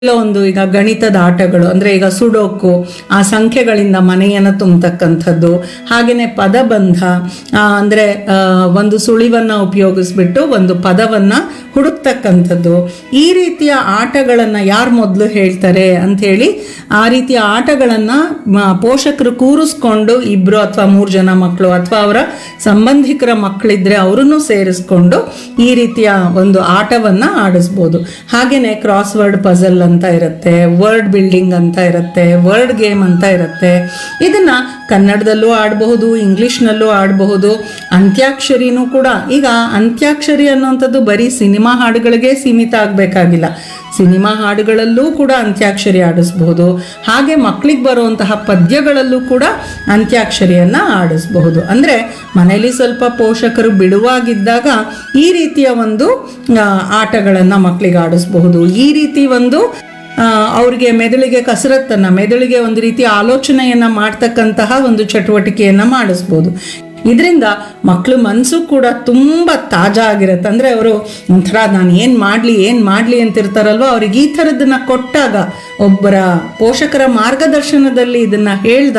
ಒಂದು ಈಗ ಗಣಿತದ ಆಟಗಳು ಅಂದ್ರೆ ಈಗ ಸುಡೋಕು ಆ ಸಂಖ್ಯೆಗಳಿಂದ ಮನೆಯನ್ನು ತುಂಬತಕ್ಕಂಥದ್ದು ಹಾಗೆಯೇ ಪದಬಂಧ ಆ, ಅಂದ್ರೆ ಆ, ಒಂದು ಸುಳಿವನ್ನ ಉಪಯೋಗಿಸ್ಬಿಟ್ಟು ಒಂದು ಪದವನ್ನ ಹುಡುಕ್ತಕ್ಕಂಥದ್ದು ಈ ರೀತಿಯ ಆಟಗಳನ್ನ ಯಾರು ಮೊದಲು ಹೇಳ್ತಾರೆ ಅಂಥೇಳಿ ಆ ರೀತಿಯ ಆಟಗಳನ್ನ ಮ- ಪೋಷಕರು ಕೂರಿಸ್ಕೊಂಡು ಇಬ್ರು ಅಥವಾ ಮೂರು ಜನ ಮಕ್ಕಳು ಅಥವಾ ಅವರ ಸಂಬಂಧಿಕರ ಮಕ್ಕಳಿದ್ರೆ ಅವರನ್ನು ಸೇರಿಸ್ಕೊಂಡು ಈ ರೀತಿಯ ಒಂದು ಆಟವನ್ನ ಆಡಿಸ್ಬೋದು ಹಾಗೇನೆ ಕ್ರಾಸ್ ವರ್ಡ್ ಪಜಲ್ ಅಂತ ಇರುತ್ತೆ ವರ್ಡ್ ಬಿಲ್ಡಿಂಗ್ ಅಂತ ಇರುತ್ತೆ ವರ್ಡ್ ಗೇಮ್ ಅಂತ ಇರುತ್ತೆ ಇದನ್ನ ಕನ್ನಡದಲ್ಲೂ ಆಡಬಹುದು ಇಂಗ್ಲಿಷ್ನಲ್ಲೂ ಆಡಬಹುದು ಅಂತ್ಯಾಕ್ಷರಿನೂ ಕೂಡ ಈಗ ಅಂತ್ಯಾಕ್ಷರಿ ಅನ್ನುವಂಥದ್ದು ಬರೀ ಸಿನಿಮಾ ಹಾಡುಗಳಿಗೆ ಸೀಮಿತ ಆಗಬೇಕಾಗಿಲ್ಲ ಸಿನಿಮಾ ಹಾಡುಗಳಲ್ಲೂ ಕೂಡ ಅಂತ್ಯಾಕ್ಷರಿ ಆಡಿಸಬಹುದು ಹಾಗೆ ಮಕ್ಕಳಿಗೆ ಬರುವಂತಹ ಪದ್ಯಗಳಲ್ಲೂ ಕೂಡ ಅಂತ್ಯಾಕ್ಷರಿಯನ್ನ ಆಡಿಸಬಹುದು ಅಂದ್ರೆ ಮನೆಯಲ್ಲಿ ಸ್ವಲ್ಪ ಪೋಷಕರು ಬಿಡುವಾಗಿದ್ದಾಗ ಈ ರೀತಿಯ ಒಂದು ಆ, ಆಟಗಳನ್ನ ಮಕ್ಕಳಿಗೆ ಆಡಿಸಬಹುದು ಈ ರೀತಿ ಒಂದು ಆ, ಅವ್ರಿಗೆ ಮೆದುಳಿಗೆ ಕಸರತ್ತನ್ನ ಮೆದುಳಿಗೆ ಒಂದು ರೀತಿ ಆಲೋಚನೆಯನ್ನ ಮಾಡ್ತಕ್ಕಂತಹ ಒಂದು ಚಟುವಟಿಕೆಯನ್ನ ಮಾಡಿಸ್ಬೋದು ಇದರಿಂದ ಮಕ್ಕಳು ಮನಸ್ಸು ಕೂಡ ತುಂಬ ತಾಜಾ ಆಗಿರುತ್ತೆ ಅಂದರೆ ಅವರು ಒಂಥರ ನಾನು ಏನು ಮಾಡಲಿ ಏನು ಮಾಡಲಿ ಅಂತಿರ್ತಾರಲ್ವ ಅವ್ರಿಗೆ ಈ ಥರದನ್ನ ಕೊಟ್ಟಾಗ ಒಬ್ಬರ ಪೋಷಕರ ಮಾರ್ಗದರ್ಶನದಲ್ಲಿ ಇದನ್ನ ಹೇಳಿದಾಗ